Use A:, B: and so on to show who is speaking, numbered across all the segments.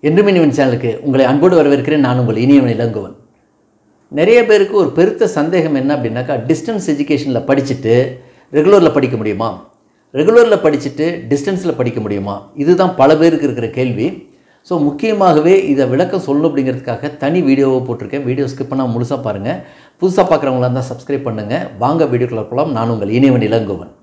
A: என்றும் இனிவன் சேனலுக்கு உங்களை அன்போடு வரவேற்கிறேன் நான் உங்கள் இனியவன் இளங்குவன் நிறைய பேருக்கு ஒரு பெருத்த சந்தேகம் என்ன அப்படின்னாக்கா டிஸ்டன்ஸ் எஜுகேஷனில் படிச்சுட்டு ரெகுலரில் படிக்க முடியுமா ரெகுலரில் படிச்சுட்டு டிஸ்டன்ஸில் படிக்க முடியுமா இதுதான் பல பேருக்கு இருக்கிற கேள்வி ஸோ முக்கியமாகவே இதை விளக்கம் சொல்லணும் அப்படிங்கிறதுக்காக தனி வீடியோவை போட்டிருக்கேன் வீடியோ ஸ்கிப் பண்ணால் முழுசாக பாருங்கள் புதுசாக பார்க்குறவங்களா இருந்தால் சப்ஸ்கிரைப் பண்ணுங்கள் வாங்க வீடியோக்குள்ள போகலாம் நான் உங்கள் இனியவன் இளங்குவன்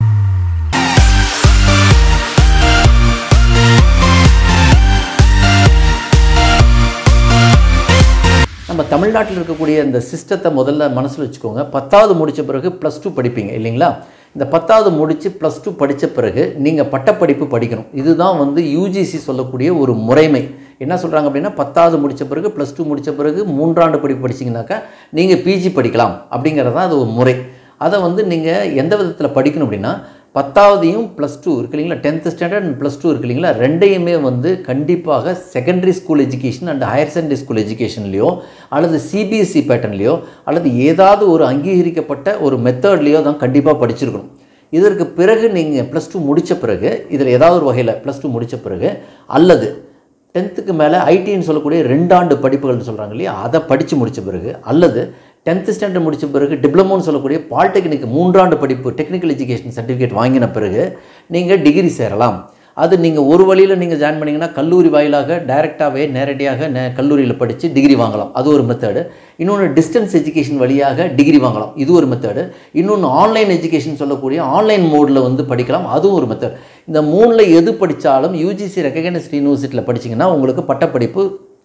A: நம்ம தமிழ்நாட்டில் இருக்கக்கூடிய இந்த சிஸ்டத்தை முதல்ல மனசில் வச்சுக்கோங்க பத்தாவது முடித்த பிறகு ப்ளஸ் டூ படிப்பீங்க இல்லைங்களா இந்த பத்தாவது முடித்து ப்ளஸ் டூ படித்த பிறகு நீங்கள் பட்டப்படிப்பு படிக்கணும் இதுதான் வந்து யூஜிசி சொல்லக்கூடிய ஒரு முறைமை என்ன சொல்கிறாங்க அப்படின்னா பத்தாவது முடித்த பிறகு ப்ளஸ் டூ முடித்த பிறகு மூன்றாண்டு படிப்பு படிச்சிங்கனாக்கா நீங்கள் பிஜி படிக்கலாம் அப்படிங்கிறது தான் அது ஒரு முறை அதை வந்து நீங்கள் எந்த விதத்தில் படிக்கணும் அப்படின்னா பத்தாவதையும் ப்ளஸ் டூ இருக்கு இல்லைங்களா tenth standard and plus two இருக்கு இல்லைங்களா ரெண்டையுமே வந்து கண்டிப்பாக secondary school education and higher secondary school எஜுகேஷன்லையோ அல்லது சிபிஎஸ்சி பேட்டர்ன்லையோ அல்லது ஏதாவது ஒரு அங்கீகரிக்கப்பட்ட ஒரு மெத்தட்லேயோ தான் கண்டிப்பாக படிச்சிருக்கணும் இதற்கு பிறகு நீங்கள் ப்ளஸ் டூ முடித்த பிறகு இதில் ஏதாவது ஒரு வகையில் ப்ளஸ் டூ முடித்த பிறகு அல்லது டென்த்துக்கு மேலே ஐடின்னு சொல்லக்கூடிய ரெண்டாண்டு படிப்புகள்னு சொல்கிறாங்க இல்லையா அதை படித்து முடித்த பிறகு அல்லது டென்த்து ஸ்டாண்டர்ட் முடித்த பிறகு டிப்ளமோன்னு சொல்லக்கூடிய பாலிடெக்னிக் மூன்றாண்டு படிப்பு டெக்னிக்கல் எஜுகேஷன் சர்டிஃபிகேட் வாங்கின பிறகு நீங்கள் டிகிரி சேரலாம் அது நீங்கள் ஒரு வழியில் நீங்கள் ஜாயின் பண்ணிங்கன்னா கல்லூரி வாயிலாக டைரெக்டாகவே நேரடியாக நே கல்லூரியில் படித்து டிகிரி வாங்கலாம் அது ஒரு மெத்தடு இன்னொன்று டிஸ்டன்ஸ் எஜுகேஷன் வழியாக டிகிரி வாங்கலாம் இது ஒரு மெத்தடு இன்னொன்று ஆன்லைன் எஜுகேஷன் சொல்லக்கூடிய ஆன்லைன் மோடில் வந்து படிக்கலாம் அதுவும் ஒரு மெத்தட் இந்த மூணில் எது படித்தாலும் யூஜிசி ரெக்கக்னைஸ்ட் யூனிவர்சிட்டியில் படிச்சிங்கன்னா உங்களுக்கு பட்டப்படிப்பு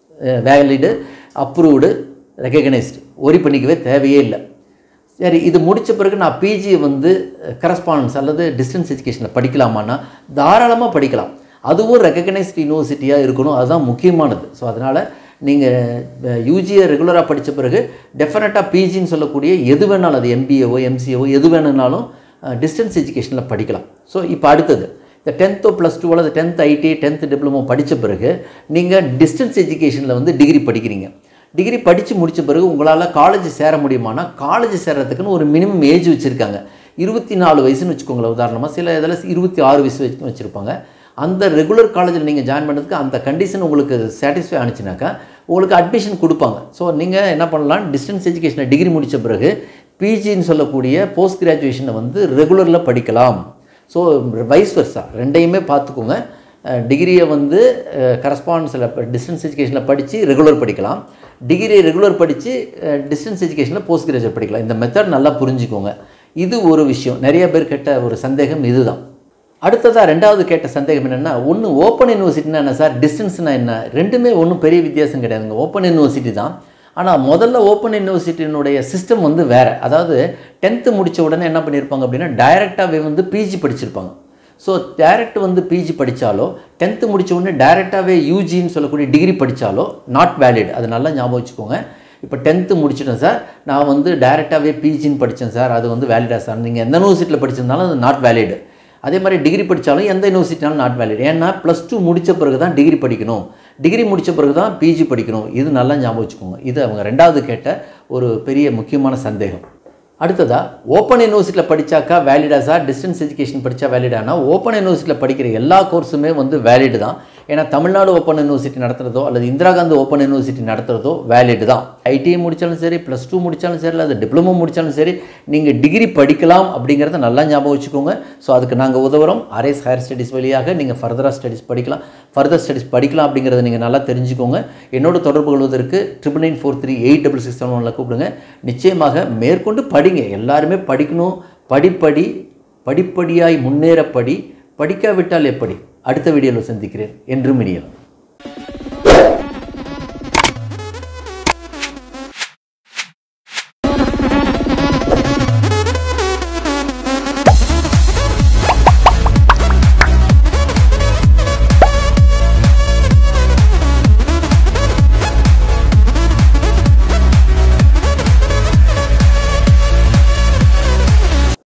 A: வேலிடு அப்ரூவ்டு ரெக்கக்னைஸ்டு ஒரி பண்ணிக்கவே தேவையே இல்லை சரி இது முடித்த பிறகு நான் பிஜி வந்து கரஸ்பாண்டன்ஸ் அல்லது டிஸ்டன்ஸ் எஜுகேஷனில் படிக்கலாமான்னா தாராளமாக படிக்கலாம் அதுவும் ரெக்கக்னைஸ்ட் யூனிவர்சிட்டியாக இருக்கணும் அதுதான் முக்கியமானது ஸோ அதனால் நீங்கள் யூஜியை ரெகுலராக படித்த பிறகு டெஃபினட்டாக பிஜின்னு சொல்லக்கூடிய எது வேணாலும் அது எம்பிஏவோ எம்சிஏவோ எது வேணும்னாலும் டிஸ்டன்ஸ் எஜுகேஷனில் படிக்கலாம் ஸோ இப்போ அடுத்தது இந்த டென்த்தோ ப்ளஸ் டூ அல்லது டென்த் ஐடி டென்த் டிப்ளமோ படித்த பிறகு நீங்கள் டிஸ்டன்ஸ் எஜுகேஷனில் வந்து டிகிரி படிக்கிறீங்க டிகிரி படித்து முடித்த பிறகு உங்களால் காலேஜ் சேர முடியுமானா காலேஜ் சேர்கிறதுக்குன்னு ஒரு மினிமம் ஏஜ் வச்சுருக்காங்க இருபத்தி நாலு வயசுன்னு வச்சுக்கோங்களேன் உதாரணமாக சில இதில் இருபத்தி ஆறு வயசு வச்சு வச்சுருப்பாங்க அந்த ரெகுலர் காலேஜில் நீங்கள் ஜாயின் பண்ணுறதுக்கு அந்த கண்டிஷன் உங்களுக்கு சாட்டிஸ்ஃபை ஆனிச்சுனாக்கா உங்களுக்கு அட்மிஷன் கொடுப்பாங்க ஸோ நீங்கள் என்ன பண்ணலாம் டிஸ்டன்ஸ் எஜுகேஷனை டிகிரி முடித்த பிறகு பிஜின்னு சொல்லக்கூடிய போஸ்ட் கிராஜுவேஷனை வந்து ரெகுலரில் படிக்கலாம் ஸோ வைஸ் வர்ஸா ரெண்டையுமே பார்த்துக்கோங்க டிகிரியை வந்து கரஸ்பாண்டன்ஸில் டிஸ்டன்ஸ் எஜுகேஷனில் படித்து ரெகுலர் படிக்கலாம் டிகிரி ரெகுலர் படித்து டிஸ்டன்ஸ் எஜுகேஷனில் போஸ்ட் கிராஜுவேட் படிக்கலாம் இந்த மெத்தட் நல்லா புரிஞ்சுக்கோங்க இது ஒரு விஷயம் நிறைய பேர் கேட்ட ஒரு சந்தேகம் இதுதான் அடுத்ததாக ரெண்டாவது கேட்ட சந்தேகம் என்னென்னா ஒன்று ஓப்பன் யூனிவர்சிட்டினா என்ன சார் டிஸ்டன்ஸ்னா என்ன ரெண்டுமே ஒன்றும் பெரிய வித்தியாசம் கிடையாதுங்க ஓப்பன் யூனிவர்சிட்டி தான் ஆனால் முதல்ல ஓப்பன் யூனிவர்சிட்டியினுடைய சிஸ்டம் வந்து வேறு அதாவது டென்த்து முடித்த உடனே என்ன பண்ணியிருப்பாங்க அப்படின்னா டைரெக்டாகவே வந்து பிஜி படிச்சிருப்பாங்க ஸோ டேரெக்ட் வந்து பிஜி படித்தாலோ டென்த்து முடித்த உடனே டைரெக்டாகவே யூஜின்னு சொல்லக்கூடிய டிகிரி படித்தாலோ நாட் வேலிட் அது நல்லா ஞாபகம் வச்சுக்கோங்க இப்போ டென்த்து முடிச்சிட்டேன் சார் நான் வந்து டைரெக்டாகவே பிஜின்னு படித்தேன் சார் அது வந்து வேலிடா சார் நீங்கள் எந்த யூனிவர்சிட்டியில் படிச்சிருந்தாலும் அது நாட் வேலிடு அதே மாதிரி டிகிரி படித்தாலும் எந்த யூனிவர்சிட்டினாலும் நாட் வேலிட் ஏன்னா ப்ளஸ் டூ முடித்த பிறகு தான் டிகிரி படிக்கணும் டிகிரி முடித்த பிறகு தான் பிஜி படிக்கணும் இது நல்லா ஞாபகம் வச்சுக்கோங்க இது அவங்க ரெண்டாவது கேட்ட ஒரு பெரிய முக்கியமான சந்தேகம் அடுத்ததாக ஓப்பன் யூனிவர்சிட்டியில் படித்தாக்கா வேலிடா சார் டிஸ்டன்ஸ் எஜுகேஷன் படித்தா வேலிடானா ஓப்பன் யூனிவர்சிட்டியில் படிக்கிற எல்லா கோர்ஸுமே வந்து வேலிடு தான் ஏன்னா தமிழ்நாடு ஓப்பன் யூனிவர்சிட்டி நடத்துகிறதோ அல்லது இந்திரா காந்தி ஓப்பன் யூனிவர்சிட்டி நடத்துகிறதோ வேலிடு தான் ஐடிஐ முடித்தாலும் சரி ப்ளஸ் டூ முடித்தாலும் சரி அல்லது டிப்ளமோ முடித்தாலும் சரி நீங்கள் டிகிரி படிக்கலாம் அப்படிங்கிறத நல்லா ஞாபகம் வச்சுக்கோங்க ஸோ அதுக்கு நாங்கள் உதவுறோம் ஆர்எஸ் ஹையர் ஸ்டடீஸ் வழியாக நீங்கள் ஃபர்தராக ஸ்டடீஸ் படிக்கலாம் ஃபர்தர் ஸ்டடீஸ் படிக்கலாம் அப்படிங்கிறத நீங்கள் நல்லா தெரிஞ்சுக்கோங்க என்னோட தொடர்பு கொள்வதற்கு triple nine four three eight double six seven ஒனில் கூப்பிடுங்க நிச்சயமாக மேற்கொண்டு படிங்க எல்லாருமே படிக்கணும் படிப்படி படிப்படியாய் முன்னேற படி படிக்காவிட்டால் எப்படி அடுத்த வீடியோவில் சந்திக்கிறேன் என்றும் இனியவன்